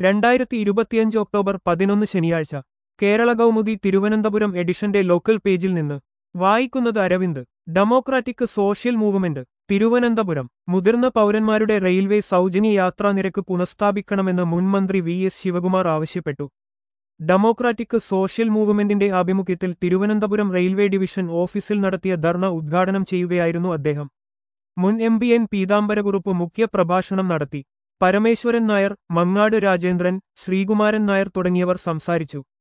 രണ്ടായിരത്തി ഇരുപത്തിയഞ്ച് ഒക്ടോബർ പതിനൊന്ന് ശനിയാഴ്ച കേരള കൗമുദി തിരുവനന്തപുരം എഡിഷന്റെ ലോക്കൽ പേജിൽ നിന്ന് വായിക്കുന്നത് Aravind democratic social movement Thiruvananthapuram മുതിർന്ന പൗരന്മാരുടെ റെയിൽവേ സൗജന്യ യാത്രാ നിരക്ക് പുനഃസ്ഥാപിക്കണമെന്ന് മുൻമന്ത്രി വി എസ് ശിവകുമാർ ആവശ്യപ്പെട്ടു ഡെമോക്രാറ്റിക് സോഷ്യൽ മൂവ്മെന്റിന്റെ ആഭിമുഖ്യത്തിൽ തിരുവനന്തപുരം റെയിൽവേ ഡിവിഷൻ ഓഫീസിൽ നടത്തിയ ധർണ ഉദ്ഘാടനം ചെയ്യുകയായിരുന്നു അദ്ദേഹം മുൻ എം പി എൻ പീതാംബരകുറുപ്പ് മുഖ്യ പ്രഭാഷണം നടത്തി പരമേശ്വരൻ നായർ മങ്ങാട് രാജേന്ദ്രൻ ശ്രീകുമാരൻ നായർ തുടങ്ങിയവർ സംസാരിച്ചു